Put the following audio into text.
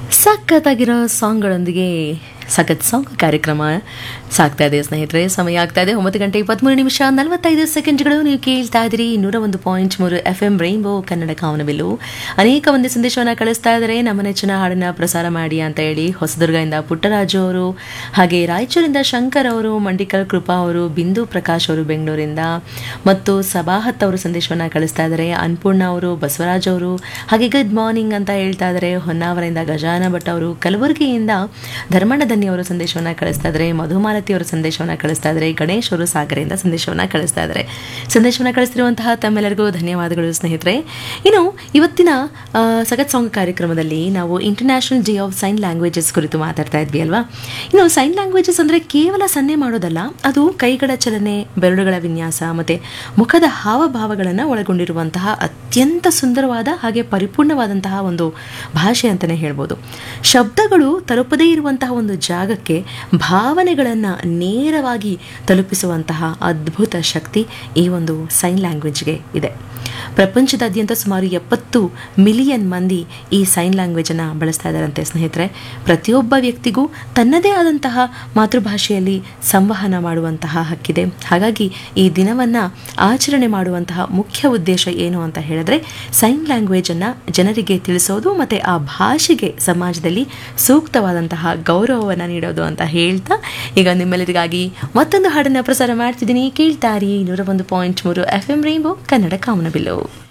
ಸಖತ್ತಾಗಿರೋ ಸಾಂಗ್ಗಳೊಂದಿಗೆ ಸಖತ್ ಸಾಂಗ್ ಕಾರ್ಯಕ್ರಮ ಸಾಗ್ತಾ ಇದೆ ಸ್ನೇಹಿತರೆ ಸಮಯ ಆಗ್ತಾ ಇದೆ ಒಂಬತ್ತು ಗಂಟೆ ಇಪ್ಪತ್ತ್ಮೂರು ನಿಮಿಷ ನಲವತ್ತೈದು ಸೆಕೆಂಡ್ಗಳು ನೀವು ಕೇಳ್ತಾ ಇದ್ದೀರಿ ನೂರ ಒಂದು ಪಾಯಿಂಟ್ ಮೂರು ಎಫ್ ಎಂ ರೈನ್ಬೋ ಕನ್ನಡ ಕಾವನಬಿಲ್ಲು ಅನೇಕ ಒಂದು ಸಂದೇಶವನ್ನು ಕಳಿಸ್ತಾ ಇದ್ದಾರೆ ನಮ್ಮ ನೆಚ್ಚಿನ ಹಾಡನ್ನ ಪ್ರಸಾರ ಮಾಡಿ ಅಂತ ಹೇಳಿ ಹೊಸದುರ್ಗದಿಂದ ಪುಟ್ಟರಾಜು ಅವರು ಹಾಗೆ ರಾಯಚೂರಿಂದ ಶಂಕರ್ ಅವರು ಮಂಡಿಕಲ್ ಕೃಪಾ ಅವರು ಬಿಂದು ಪ್ರಕಾಶ್ ಅವರು ಬೆಂಗಳೂರಿಂದ ಮತ್ತು ಸಬಾಹತ್ ಅವರು ಸಂದೇಶವನ್ನು ಕಳಿಸ್ತಾ ಇದ್ದಾರೆ ಅನ್ಪೂರ್ಣ ಅವರು ಬಸವರಾಜ್ ಅವರು ಹಾಗೆ ಗುಡ್ ಮಾರ್ನಿಂಗ್ ಅಂತ ಹೇಳ್ತಾ ಇದ್ದಾರೆ ಹೊನ್ನಾವರದಿಂದ ಗಜಾನ ಭಟ್ ಅವರು ಕಲಬುರಗಿಯಿಂದ ಧರ್ಮಣ್ಣ ಧನ್ಯ ಅವರು ಸಂದೇಶವನ್ನು ಕಳಿಸ್ತಾ ಇದ್ದಾರೆ ಮಧುಮಾಲತಿ ಅವರು ಸಂದೇಶವನ್ನು ಕಳಿಸ್ತಾ ಇದ್ದಾರೆ ಗಣೇಶ್ ಅವರು ಸಾಗರದಿಂದ ಸಂದೇಶವನ್ನು ಕಳಿಸ್ತಾ ಇದ್ದಾರೆ ಸಂದೇಶವನ್ನು ಕಳಿಸ್ತಿರುವಂತಹ ತಮ್ಮೆಲ್ಲರಿಗೂ ಧನ್ಯವಾದಗಳು ಸ್ನೇಹಿತರೆ ಇನ್ನು ಇವತ್ತಿನ ಆ, ಸಗತ್ ಸಾಂಗ್ ಕಾರ್ಯಕ್ರಮದಲ್ಲಿ ನಾವು international day of sign languages ಕುರಿತು ಮಾತಾಡ್ತಾ ಇದ್ವಿ ಅಲ್ವಾ ಇನ್ನು ಸೈನ್ ಲ್ಯಾಂಗ್ವೇಜಸ್ ಅಂದರೆ ಕೇವಲ ಸನ್ನೆ ಮಾಡೋದಲ್ಲ ಅದು ಕೈಗಳ ಚಲನೆ ಬೆರಳುಗಳ ವಿನ್ಯಾಸ ಮತ್ತು ಮುಖದ ಹಾವಭಾವಗಳನ್ನು ಒಳಗೊಂಡಿರುವಂತಹ ಅತ್ಯಂತ ಸುಂದರವಾದ ಹಾಗೆ ಪರಿಪೂರ್ಣವಾದಂತಹ ಒಂದು ಭಾಷೆ ಅಂತಲೇ ಹೇಳ್ಬೋದು ಶಬ್ದಗಳು ತಲುಪದೇ ಇರುವಂತಹ ಒಂದು ಜಾಗಕ್ಕೆ ಭಾವನೆಗಳನ್ನು ನೇರವಾಗಿ ತಲುಪಿಸುವಂತಹ ಅದ್ಭುತ ಶಕ್ತಿ ಈ ಒಂದು ಸೈನ್ ಲ್ಯಾಂಗ್ವೇಜ್ಗೆ ಇದೆ ಪ್ರಪಂಚದಾದ್ಯಂತ ಸುಮಾರು ಎಪ್ಪತ್ತು ಮಿಲಿಯನ್ ಮಂದಿ ಈ ಸೈನ್ ಲ್ಯಾಂಗ್ವೇಜನ್ನು ಬಳಸ್ತಾ ಇದ್ದಾರಂತೆ ಸ್ನೇಹಿತರೆ ಪ್ರತಿಯೊಬ್ಬ ವ್ಯಕ್ತಿಗೂ ತನ್ನದೇ ಆದಂತಹ ಮಾತೃಭಾಷೆಯಲ್ಲಿ ಸಂವಹನ ಮಾಡುವಂತಹ ಹಕ್ಕಿದೆ ಹಾಗಾಗಿ ಈ ದಿನವನ್ನು ಆಚರಣೆ ಮಾಡುವಂತಹ ಮುಖ್ಯ ಉದ್ದೇಶ ಏನು ಅಂತ ಹೇಳಿದ್ರೆ ಸೈನ್ ಲ್ಯಾಂಗ್ವೇಜನ್ನು ಜನರಿಗೆ ತಿಳಿಸೋದು ಮತ್ತು ಆ ಭಾಷೆಗೆ ಸಮಾಜದಲ್ಲಿ ಸೂಕ್ತವಾದಂತಹ ಗೌರವವನ್ನು ನೀಡೋದು ಅಂತ ಹೇಳ್ತಾ ಈಗ ನಿಮ್ಮೆಲ್ಲರಿಗಾಗಿ ಮತ್ತೊಂದು ಹಾಡನ್ನು ಪ್ರಸಾರ ಮಾಡ್ತಿದ್ದೀನಿ ಕೇಳ್ತಾರಿ ನೂರ ಒಂದು ಪಾಯಿಂಟ್ ಮೂರು ಎಫ್ ಎಂ ರೈನ್ಬೋ ಕನ್ನಡ ಕಾಮನಬಿಲ್ಲು